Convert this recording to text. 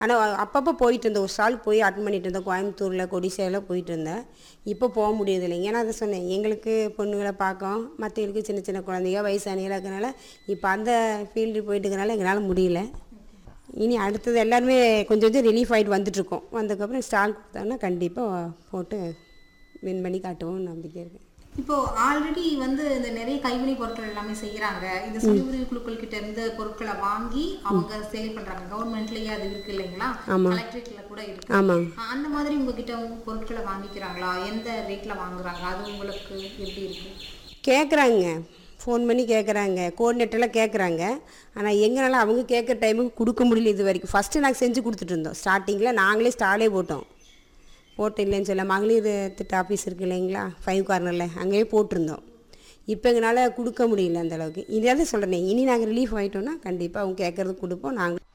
ஆனால் அப்பப்போ போயிட்டு இருந்தேன் ஒரு சால் போய் அட்டன் பண்ணிட்டு இருந்தேன் கோயம்புத்தூரில் கொடிசையில் போயிட்டு இருந்தேன் இப்போ போக முடியுது இல்லைங்க ஏன்னா அதை சொன்னேன் எங்களுக்கு பொண்ணுகளை பார்க்கோம் மற்றவங்களுக்கு சின்ன சின்ன குழந்தைங்க வயசானிகளாக இருக்கனால இப்போ அந்த ஃபீல்டு போயிட்டு இருக்கனால எங்களால் முடியல இனி அடுத்தது எல்லாருமே கொஞ்சம் கொஞ்சம் ரிலீஃப் ஆகிட்டு வந்துட்டுருக்கோம் வந்ததுக்கப்புறம் ஸ்டால் கொடுத்தாங்கன்னா கண்டிப்பாக போட்டு வின் பண்ணி காட்டுவோம் நம்பிக்கை இருக்குது இப்போ ஆல்ரெடி வந்து இந்த நிறைய கைவினை பொருட்கள் எல்லாமே செய்யறாங்க இந்த சுய உதவி குழுக்கள் கிட்ட இருந்து பொருட்களை வாங்கி அவங்க சேல் பண்றாங்க கவர்மெண்ட்லயே அது இருக்கு இல்லைங்களா கலெக்டரேட்ல கூட இருக்கு ஆமாம் அஹ் அந்த மாதிரி உங்ககிட்ட உங்க பொருட்களை வாங்கிக்கிறாங்களா எந்த ரேட்ல வாங்குறாங்க அது உங்களுக்கு எப்படி இருக்கு கேட்குறாங்க ஃபோன் பண்ணி கேட்குறாங்க கோஆர்டினேட்டர்லாம் கேட்குறாங்க ஆனால் எங்களால் அவங்க கேட்குற டைமுக்கு கொடுக்க முடியல இது வரைக்கும் ஃபஸ்ட்டு நாங்கள் செஞ்சு கொடுத்துட்டு இருந்தோம் ஸ்டார்டிங்கில் நாங்களே ஸ்டாலே போட்டோம் போட்டு இல்லைன்னு சொல்ல மகளிர் திட்ட ஆஃபீஸ் இருக்கு இல்லைங்களா ஃபைவ் கார்னரில் அங்கேயே போட்டிருந்தோம் இப்போ எங்களால் கொடுக்க முடியல அந்த அளவுக்கு இதாவது சொல்கிறேன் இனி நாங்கள் ரிலீஃப் ஆகிட்டோம்னா கண்டிப்பாக அவங்க கேட்குறது கொடுப்போம் நாங்கள்